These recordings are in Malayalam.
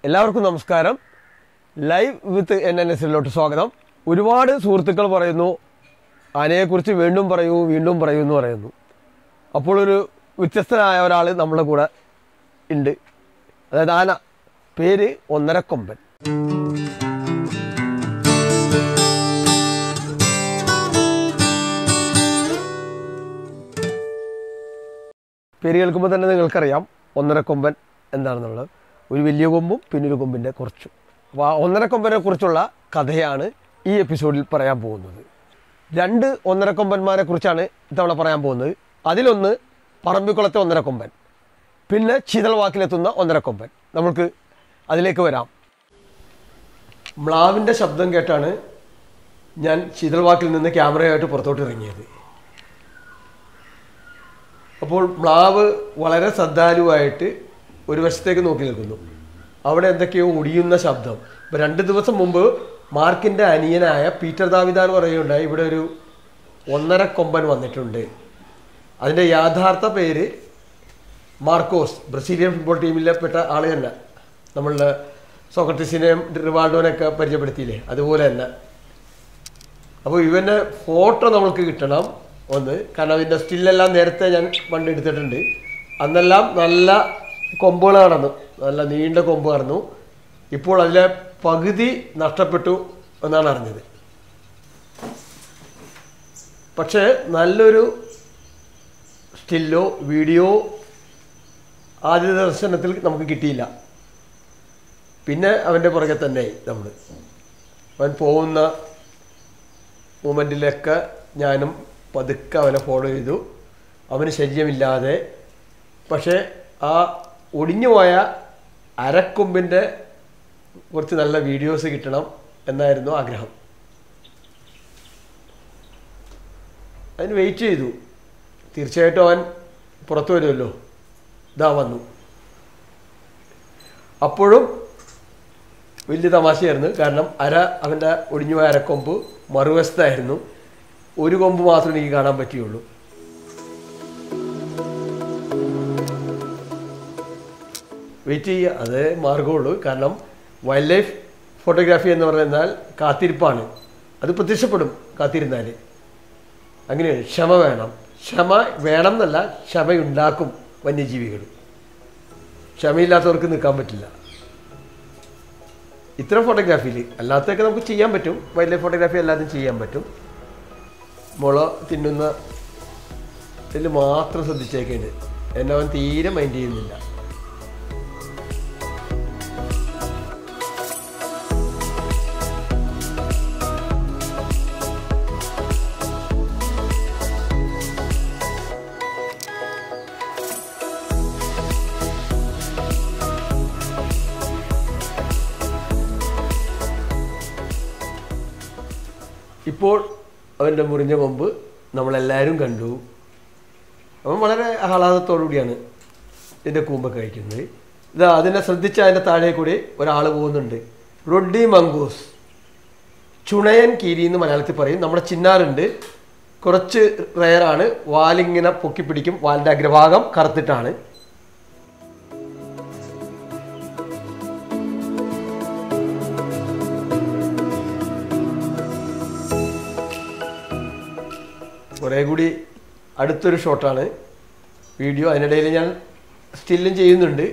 എല്ലാവർക്കും നമസ്കാരം ലൈവ് വിത്ത് എൻ എൻ എസിലോട്ട് സ്വാഗതം ഒരുപാട് സുഹൃത്തുക്കൾ പറയുന്നു ആനയെക്കുറിച്ച് വീണ്ടും പറയൂ വീണ്ടും പറയൂ എന്ന് പറയുന്നു അപ്പോൾ ഒരു വ്യത്യസ്തനായ ഒരാൾ നമ്മുടെ കൂടെ ഉണ്ട് അതായത് ആന പേര് ഒന്നരക്കൊമ്പൻ പേര് കേൾക്കുമ്പോൾ തന്നെ നിങ്ങൾക്കറിയാം ഒന്നരക്കൊമ്പൻ എന്താണെന്നുള്ളത് ഒരു വലിയ കൊമ്പും പിന്നെ ഒരു കൊമ്പിൻ്റെ കുറച്ചും അപ്പോൾ ആ ഒന്നരക്കൊമ്പനെ കുറിച്ചുള്ള കഥയാണ് ഈ എപ്പിസോഡിൽ പറയാൻ പോകുന്നത് രണ്ട് ഒന്നരക്കൊമ്പന്മാരെ കുറിച്ചാണ് ഇത്തവണ പറയാൻ പോകുന്നത് അതിലൊന്ന് പറമ്പിക്കുളത്തെ ഒന്നരക്കൊമ്പൻ പിന്നെ ചീതൾവാക്കിലെത്തുന്ന ഒന്നരക്കൊമ്പൻ നമുക്ക് അതിലേക്ക് വരാം മ്ലാവിൻ്റെ ശബ്ദം കേട്ടാണ് ഞാൻ ശീതൾവാക്കിൽ നിന്ന് ക്യാമറയായിട്ട് പുറത്തോട്ട് ഇറങ്ങിയത് അപ്പോൾ മ്ലാവ് വളരെ ശ്രദ്ധാലുവായിട്ട് ഒരു വശത്തേക്ക് നോക്കി നിൽക്കുന്നു അവിടെ എന്തൊക്കെയോ ഒടിയുന്ന ശബ്ദം ഇപ്പം രണ്ട് ദിവസം മുമ്പ് മാർക്കിൻ്റെ അനിയനായ പീറ്റർ ദാവിദ എന്ന് പറയുകയുണ്ടായി ഇവിടെ ഒരു ഒന്നര കൊമ്പൻ വന്നിട്ടുണ്ട് അതിൻ്റെ യാഥാർത്ഥ പേര് മാർക്കോസ് ബ്രസീലിയൻ ഫുട്ബോൾ ടീമിലെ പെട്ട ആൾ തന്നെ നമ്മളുടെ സോക്രട്ടീസിനെയും റിവാൾഡോനെയൊക്കെ പരിചയപ്പെടുത്തിയില്ലേ അതുപോലെ തന്നെ അപ്പോൾ ഇവൻ്റെ ഫോട്ടോ നമ്മൾക്ക് കിട്ടണം ഒന്ന് കാരണം ഇതിൻ്റെ സ്റ്റില്ലെല്ലാം നേരത്തെ ഞാൻ പണ്ട് എടുത്തിട്ടുണ്ട് അന്നെല്ലാം നല്ല കൊമ്പുകൾ നടന്നു നല്ല നീണ്ട കൊമ്പ് നടന്നു ഇപ്പോൾ അതിലെ പകുതി നഷ്ടപ്പെട്ടു എന്നാണ് അറിഞ്ഞത് പക്ഷേ നല്ലൊരു സ്റ്റില്ലോ വീഡിയോ ആദ്യ ദർശനത്തിൽ നമുക്ക് കിട്ടിയില്ല പിന്നെ അവൻ്റെ പുറകെ തന്നെ നമ്മൾ അവൻ പോകുന്ന മൂമെൻറ്റിലൊക്കെ ഞാനും പതുക്കെ അവനെ ഫോളോ ചെയ്തു അവന് ശല്യമില്ലാതെ പക്ഷേ ആ ഒടിഞ്ഞുപോയ അരക്കൊമ്പിൻ്റെ കുറച്ച് നല്ല വീഡിയോസ് കിട്ടണം എന്നായിരുന്നു ആഗ്രഹം അതിന് വെയിറ്റ് ചെയ്തു തീർച്ചയായിട്ടും അവൻ പുറത്തു വരുമല്ലോ ഇതാ വന്നു അപ്പോഴും വലിയ തമാശയായിരുന്നു കാരണം അര അവൻ്റെ ഒടിഞ്ഞുപോയ അരക്കൊമ്പ് മറുവശത്തായിരുന്നു ഒരു കൊമ്പ് മാത്രമേ എനിക്ക് കാണാൻ പറ്റിയുള്ളൂ വെയിറ്റ് ചെയ്യുക അതേ മാർഗമുള്ളൂ കാരണം വൈൽഡ് ലൈഫ് ഫോട്ടോഗ്രാഫി എന്ന് പറഞ്ഞാൽ കാത്തിരിപ്പാണ് അത് പ്രത്യക്ഷപ്പെടും കാത്തിരുന്നാൽ അങ്ങനെയാണ് ക്ഷമ വേണം ക്ഷമ വേണം എന്നല്ല ക്ഷമയുണ്ടാക്കും വന്യജീവികൾ ക്ഷമയില്ലാത്തവർക്ക് നിൽക്കാൻ പറ്റില്ല ഇത്തരം ഫോട്ടോഗ്രാഫിയിൽ അല്ലാത്തൊക്കെ നമുക്ക് ചെയ്യാൻ പറ്റും വൈൽഡ് ലൈഫ് ഫോട്ടോഗ്രാഫി എല്ലാതും ചെയ്യാൻ പറ്റും മുള തിന്നുന്ന ഇതിൽ മാത്രം ശ്രദ്ധിച്ചേക്കേണ്ടത് എന്നെ അവൻ തീരെ മൈൻഡ് ചെയ്യുന്നില്ല ഇപ്പോൾ അവൻ്റെ മുറിഞ്ഞ കൊമ്പ് നമ്മളെല്ലാവരും കണ്ടു അവൻ വളരെ ആഹ്ലാദത്തോടു കൂടിയാണ് ഇതിൻ്റെ കൂമ്പൊക്കെ കഴിക്കുന്നത് ഇതാ അതിനെ ശ്രദ്ധിച്ച് അതിൻ്റെ താഴെ കൂടി ഒരാൾ പോകുന്നുണ്ട് റൊഡി മംഗൂസ് ചുണയൻ കീരി എന്ന് മലയാളത്തിൽ പറയും നമ്മുടെ ചിന്നാറുണ്ട് കുറച്ച് റയറാണ് വാലിങ്ങനെ പൊക്കി പിടിക്കും വാലിൻ്റെ അഗ്രഭാഗം കറുത്തിട്ടാണ് കുറേ കൂടി അടുത്തൊരു ഷോട്ടാണ് വീഡിയോ അതിനിടയിൽ ഞാൻ സ്റ്റില്ലും ചെയ്യുന്നുണ്ട്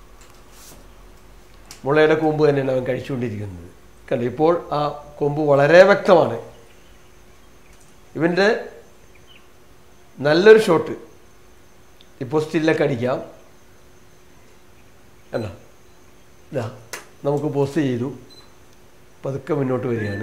മുളയുടെ കൊമ്പ് തന്നെയാണ് അവൻ കഴിച്ചുകൊണ്ടിരിക്കുന്നത് കണ്ടു ഇപ്പോൾ ആ കൊമ്പ് വളരെ വ്യക്തമാണ് ഇവൻ്റെ നല്ലൊരു ഷോട്ട് ഇപ്പോൾ സ്റ്റില്ലൊക്കെ അടിക്കാം എന്നാ ഇതാ നമുക്ക് പോസ്റ്റ് ചെയ്തു പതുക്കെ മുന്നോട്ട് വരികയാണ്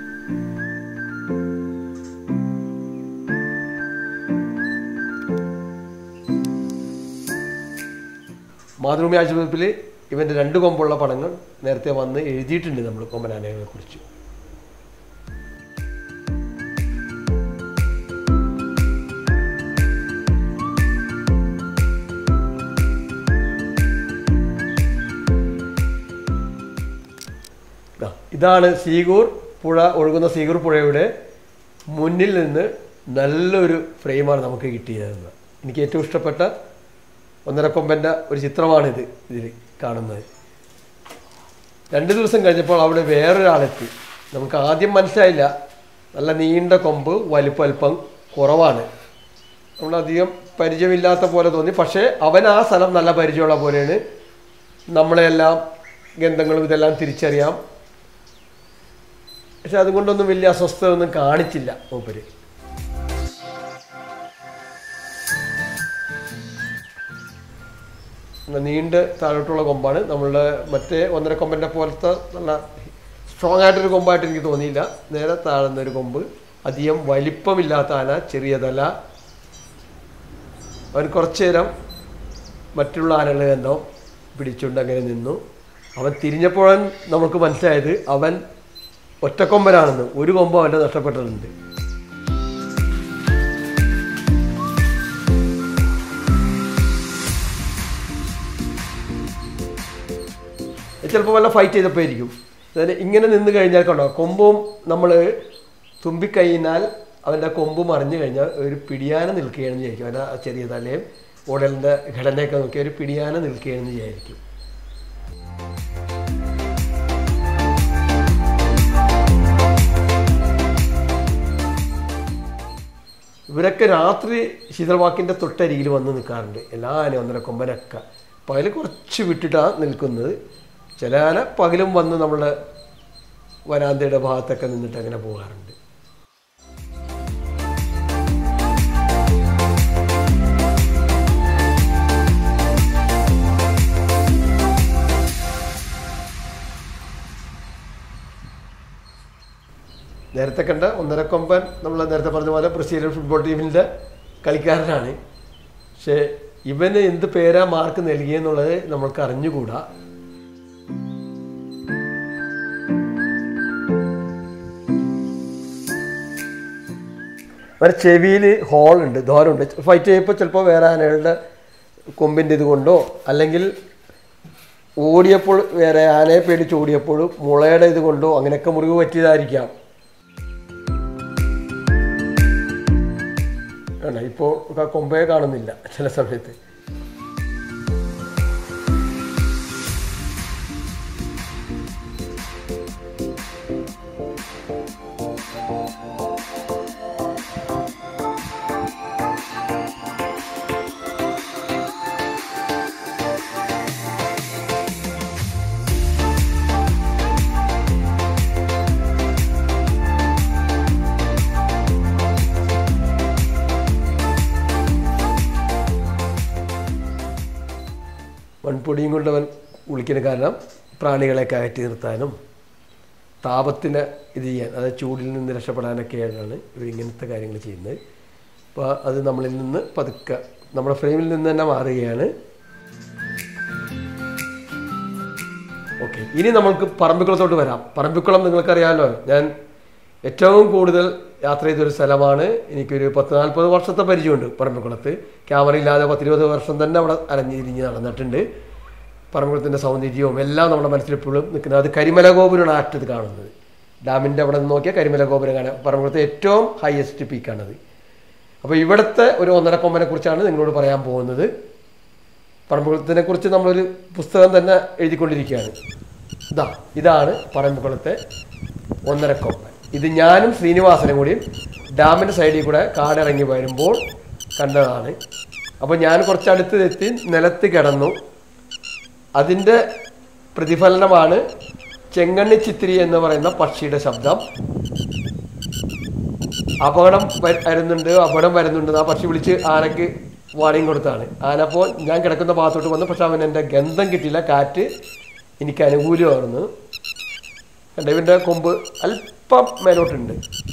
മാതൃഭൂമി ആശുപത്രിയിൽ ഇവൻ്റെ രണ്ട് കൊമ്പുള്ള പടങ്ങൾ നേരത്തെ വന്ന് എഴുതിയിട്ടുണ്ട് നമ്മൾ കൊമ്പനാനകളെ കുറിച്ച് ദാ, ഇതാണ് സീഗൂർ പുഴ ഒഴുകുന്ന സീഗൂർ പുഴയുടെ മുന്നിൽ നിന്ന് നല്ലൊരു ഫ്രെയിമാണ് നമുക്ക് കിട്ടിയതെന്ന് എനിക്ക് ഏറ്റവും ഇഷ്ടപ്പെട്ട ഒന്നരക്കൊമ്പൻ്റെ ഒരു ചിത്രമാണിത് ഇതിൽ കാണുന്നത് രണ്ട് ദിവസം കഴിഞ്ഞപ്പോൾ അവിടെ വേറൊരാളെത്തി നമുക്ക് ആദ്യം മനസ്സിലായില്ല നല്ല നീണ്ട കൊമ്പ് വലിപ്പം അല്പം കുറവാണ് നമ്മളധികം പരിചയമില്ലാത്ത പോലെ തോന്നി പക്ഷേ അവൻ ആ സ്ഥലം നല്ല പരിചയമുള്ള പോലെയാണ് നമ്മളെല്ലാം ഗന്ധങ്ങളും ഇതെല്ലാം തിരിച്ചറിയാം പക്ഷെ അതുകൊണ്ടൊന്നും വലിയ അസ്വസ്ഥത ഒന്നും കാണിച്ചില്ല മൂപ്പര് നല്ല നീണ്ട താഴോട്ടുള്ള കൊമ്പാണ് നമ്മളുടെ മറ്റേ ഒന്നര കൊമ്പൻ്റെ പോലത്തെ നല്ല സ്ട്രോങ് ആയിട്ടൊരു കൊമ്പായിട്ട് എനിക്ക് തോന്നിയില്ല നേരെ താഴ്ന്ന ഒരു കൊമ്പ് അധികം വലിപ്പമില്ലാത്ത ആന ചെറിയ തല അവൻ കുറച്ചു നേരം മറ്റുള്ള ആനകളെ എന്തോ പിടിച്ചുകൊണ്ട് അങ്ങനെ നിന്നു അവൻ തിരിഞ്ഞപ്പോഴാണ് നമുക്ക് മനസ്സിലായത് അവൻ ഒറ്റക്കൊമ്പനാണെന്ന് ഒരു കൊമ്പ് അവൻ്റെ നഷ്ടപ്പെട്ടിട്ടുണ്ട് ചിലപ്പോൾ വല്ല ഫൈറ്റ് ചെയ്തപ്പോയിരിക്കും അതായത് ഇങ്ങനെ നിന്ന് കഴിഞ്ഞാൽ കണ്ടോ കൊമ്പും നമ്മൾ തുമ്പിക്കഴിഞ്ഞാൽ അവൻ്റെ കൊമ്പ് മറിഞ്ഞു കഴിഞ്ഞാൽ ഒരു പിടിയാന നിൽക്കുകയാണെന്ന് വിചാരിക്കും അവൻ്റെ ആ ചെറിയ തലയും ഉടലിൻ്റെ ഘടനയൊക്കെ നോക്കി ഒരു പിടിയാന നിൽക്കുകയാണെന്ന് വിചാരിക്കും ഇവരൊക്കെ രാത്രി ശീതളവാക്കിൻ്റെ തൊട്ടരികിൽ വന്ന് നിൽക്കാറുണ്ട് എല്ലാ ആനയും ഒന്നര കൊമ്പനൊക്കെ പകൽ കുറച്ച് വിട്ടിട്ടാണ് നിൽക്കുന്നത് ചില ആന പകലും വന്ന് നമ്മളെ വരാന്തയുടെ ഭാഗത്തൊക്കെ നിന്നിട്ട് അങ്ങനെ പോകാറുണ്ട് നേരത്തെ കണ്ട ഒന്നര കൊമ്പൻ നമ്മൾ നേരത്തെ പറഞ്ഞ പോലെ ബ്രസീലിയൻ ഫുട്ബോൾ ടീമിൻ്റെ കളിക്കാരനാണ് പക്ഷേ ഇവന് എന്ത് പേരാ മാർക്ക് നൽകിയെന്നുള്ളത് നമ്മൾക്ക് അറിഞ്ഞുകൂടാ അവരുടെ ചെവിയിൽ ഹോളുണ്ട് ദ്വാരമുണ്ട് ഫൈറ്റ് ചെയ്യുമ്പോൾ ചിലപ്പോൾ വേറെ ആനകളുടെ കൊമ്പിൻ്റെ ഇത് കൊണ്ടോ അല്ലെങ്കിൽ ഓടിയപ്പോൾ വേറെ ആനയെ പേടിച്ച് ഓടിയപ്പോൾ മുളയുടെ ഇത് കൊണ്ടോ അങ്ങനെയൊക്കെ മുറിവ് പറ്റിയതായിരിക്കാം ആണ് ഇപ്പോൾ കൊമ്പയെ കാണുന്നില്ല ചില സമയത്ത് മൺപൊടിയും കൊണ്ട് അവൻ കുളിക്കുന്ന കാരണം പ്രാണികളെയൊക്കെ അകറ്റി നിർത്താനും താപത്തിന് ഇത് ചെയ്യാൻ അതായത് ചൂടിൽ നിന്ന് രക്ഷപ്പെടാനൊക്കെയാണ് ഇവർ ഇങ്ങനത്തെ കാര്യങ്ങൾ ചെയ്യുന്നത് അപ്പോൾ അത് നമ്മളിൽ നിന്ന് പതുക്കെ നമ്മുടെ ഫ്രെയിമിൽ നിന്ന് തന്നെ മാറുകയാണ് ഓക്കെ ഇനി നമ്മൾക്ക് പറമ്പിക്കുളത്തോട്ട് വരാം പറമ്പിക്കുളം നിങ്ങൾക്കറിയാമല്ലോ ഞാൻ ഏറ്റവും കൂടുതൽ യാത്ര ചെയ്തൊരു സ്ഥലമാണ് എനിക്കൊരു പത്ത് നാൽപ്പത് വർഷത്തെ പരിചയമുണ്ട് പറമ്പിക്കുളത്ത് ക്യാമറ ഇല്ലാതെ പത്തിരുപത് വർഷം തന്നെ അവിടെ അലഞ്ഞിരിഞ്ഞ് നടന്നിട്ടുണ്ട് പറമ്പിക്കുളത്തിൻ്റെ സൗന്ദര്യവും എല്ലാം നമ്മുടെ മനസ്സിൽ എപ്പോഴും നിൽക്കുന്നത് അത് കരിമല ഗോപുരമാണ് ആറ്റത് കാണുന്നത് ഡാമിൻ്റെ അവിടെ നിന്ന് നോക്കിയാൽ കരിമല ഗോപുരം കാണാം പറമ്പിക്കുളത്തെ ഏറ്റവും ഹയസ്റ്റ് പീക്കാണത് അപ്പോൾ ഇവിടുത്തെ ഒരു ഒന്നര കൊമ്പനെ കുറിച്ചാണ് നിങ്ങളോട് പറയാൻ പോകുന്നത് പറമ്പുകുളത്തിനെ കുറിച്ച് നമ്മളൊരു പുസ്തകം തന്നെ എഴുതിക്കൊണ്ടിരിക്കുകയാണ് ഇതാ ഇതാണ് പറമ്പുകുളത്തെ ഒന്നരക്കൊമ്പൻ ഇത് ഞാനും ശ്രീനിവാസനും കൂടി ഡാമിൻ്റെ സൈഡിൽ കൂടെ കാടിറങ്ങി വരുമ്പോൾ കണ്ടതാണ് അപ്പോൾ ഞാൻ കുറച്ചടുത്ത് എത്തി നിലത്ത് കിടന്നു അതിൻ്റെ പ്രതിഫലനമാണ് ചെങ്ങണ്ണി ചിത്തിരി എന്ന് പറയുന്ന പക്ഷിയുടെ ശബ്ദം അപകടം വ- വരുന്നുണ്ട് അപകടം വരുന്നുണ്ട് ആ പക്ഷി വിളിച്ച് ആനക്ക് വാണിയും കൊടുത്താണ് ആന അപ്പോൾ ഞാൻ കിടക്കുന്ന ഭാഗത്തോട്ട് വന്നു പക്ഷെ അവൻ എൻ്റെ ഗന്ധം കിട്ടിയില്ല കാറ്റ് എനിക്ക് അനുകൂലമായിരുന്നു കണ്ട ഇവൻ്റെ കൊമ്പ് അല്പം മേലോട്ടുണ്ട്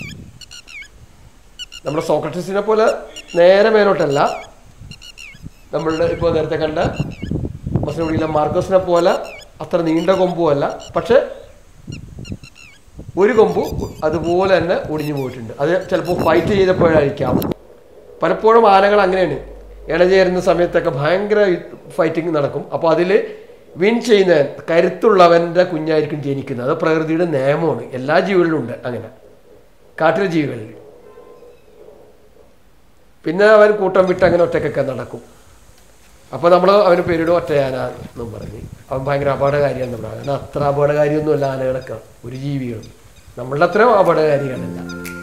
നമ്മുടെ സോക്രട്ടീസിനെ പോലെ നേരെ മേലോട്ടല്ല നമ്മളുടെ ഇപ്പോൾ നേരത്തെ കണ്ട മസനഗുഡിയിലെ മാർക്കോസിനെ പോലെ അത്ര നീണ്ട കൊമ്പുമല്ല പക്ഷെ ഒരു കൊമ്പ് അതുപോലെ തന്നെ ഒടിഞ്ഞു പോയിട്ടുണ്ട് അത് ചിലപ്പോൾ ഫൈറ്റ് ചെയ്തപ്പോഴായിരിക്കാം പലപ്പോഴും ആനകൾ അങ്ങനെയാണ് ഇണചേരുന്ന സമയത്തൊക്കെ ഭയങ്കര ഫൈറ്റിംഗ് നടക്കും അപ്പോൾ അതിൽ വിൻ ചെയ്യുന്ന കരുത്തുള്ളവൻ്റെ കുഞ്ഞായിരിക്കും ജനിക്കുന്നത് അത് പ്രകൃതിയുടെ നിയമമാണ് എല്ലാ ജീവികളിലും ഉണ്ട് അങ്ങനെ കാട്ടിലെ ജീവികളിൽ പിന്നെ അവൻ കൂട്ടം വിട്ട് അങ്ങനെ ഒറ്റക്കൊക്കെ നടക്കും അപ്പോൾ നമ്മൾ അവന് പേരിടും ഒറ്റയാന എന്നും പറഞ്ഞ് അവൻ ഭയങ്കര അപകടകാരിയാണെന്ന് പറഞ്ഞു അവൻ അത്ര അപകടകാരിയൊന്നുമല്ല ആനകളൊക്കെ ഒരു ജീവികളും നമ്മളുടെ അത്ര അപകടകാരികളല്ല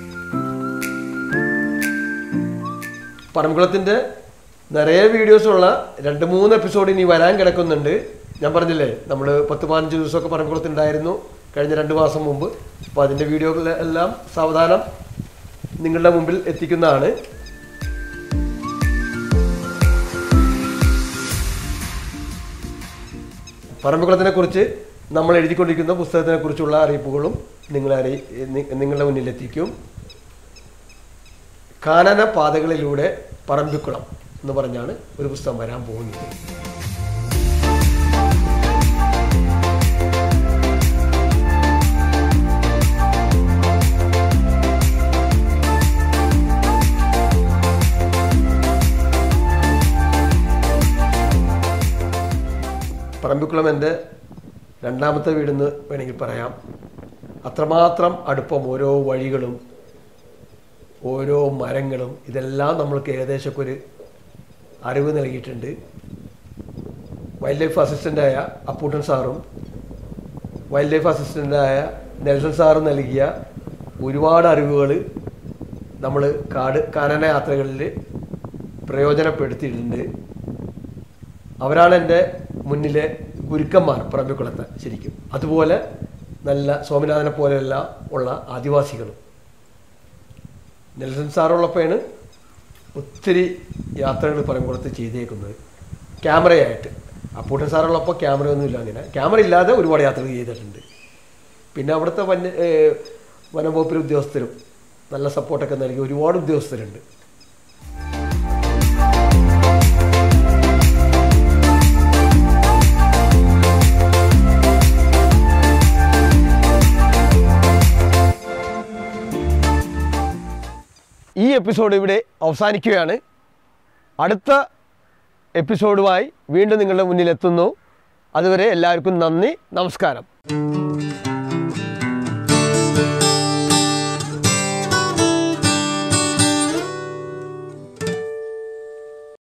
പറമ്പുളത്തിൻ്റെ നിറയെ വീഡിയോസുള്ള രണ്ട് മൂന്ന് എപ്പിസോഡ് ഇനി വരാൻ കിടക്കുന്നുണ്ട് ഞാൻ പറഞ്ഞില്ലേ നമ്മൾ പത്ത് പതിനഞ്ച് ദിവസമൊക്കെ പറമ്പുളത്തുണ്ടായിരുന്നു കഴിഞ്ഞ രണ്ട് മാസം മുമ്പ് അപ്പോൾ അതിൻ്റെ വീഡിയോകളെല്ലാം സാവധാനം നിങ്ങളുടെ മുമ്പിൽ എത്തിക്കുന്നതാണ് പറമ്പുകുളത്തിനെ കുറിച്ച് നമ്മൾ എഴുതിക്കൊണ്ടിരിക്കുന്ന പുസ്തകത്തിനെ കുറിച്ചുള്ള അറിയിപ്പുകളും നിങ്ങളെ അറിയി നി- നിങ്ങളുടെ മുന്നിലെത്തിക്കും കാനന പാതകളിലൂടെ പറമ്പിക്കുളം എന്ന് പറഞ്ഞാണ് ഒരു പുസ്തകം വരാൻ പോകുന്നത് പറമ്പിക്കുളം എൻ്റെ രണ്ടാമത്തെ വീടെന്ന് വേണമെങ്കിൽ പറയാം അത്രമാത്രം അടുപ്പം ഓരോ വഴികളും ഓരോ മരങ്ങളും ഇതെല്ലാം നമ്മൾക്ക് ഏകദേശമൊക്കെ ഒരു അറിവ് നൽകിയിട്ടുണ്ട് വൈൽഡ് ലൈഫ് അസിസ്റ്റൻ്റായ അപ്പൂട്ടൻ സാറും വൈൽഡ് ലൈഫ് അസിസ്റ്റൻ്റായ നെൽസൺ സാറും നൽകിയ ഒരുപാട് അറിവുകൾ നമ്മൾ കാട് കാനന യാത്രകളിൽ പ്രയോജനപ്പെടുത്തിയിട്ടുണ്ട് അവരാണ് എൻ്റെ മുന്നിലെ ഗുരുക്കന്മാർ പറമ്പിക്കുളത്ത് ശരിക്കും അതുപോലെ നല്ല സ്വാമിനാഥനെ പോലെയുള്ള ഉള്ള ആദിവാസികളും നെൽസൺ സാറുള്ളപ്പോഴാണ് ഒത്തിരി യാത്രകൾ പറമ്പിക്കുളത്ത് ചെയ്തേക്കുന്നത് ക്യാമറയായിട്ട് അപ്പൂട്ടൻ സാറുള്ളപ്പോൾ ക്യാമറയൊന്നുമില്ല അങ്ങനെ ക്യാമറ ഇല്ലാതെ ഒരുപാട് യാത്രകൾ ചെയ്തിട്ടുണ്ട് പിന്നെ അവിടുത്തെ വന്യ ഏഹ് വനംവകുപ്പിലെ ഉദ്യോഗസ്ഥരും നല്ല സപ്പോർട്ടൊക്കെ നൽകി ഒരുപാട് ഉദ്യോഗസ്ഥരുണ്ട് ഈ എപ്പിസോഡ് ഇവിടെ അവസാനിക്കുകയാണ് അടുത്ത എപ്പിസോഡുമായി വീണ്ടും നിങ്ങളുടെ മുന്നിലെത്തുന്നു അതുവരെ എല്ലാവർക്കും നന്ദി നമസ്കാരം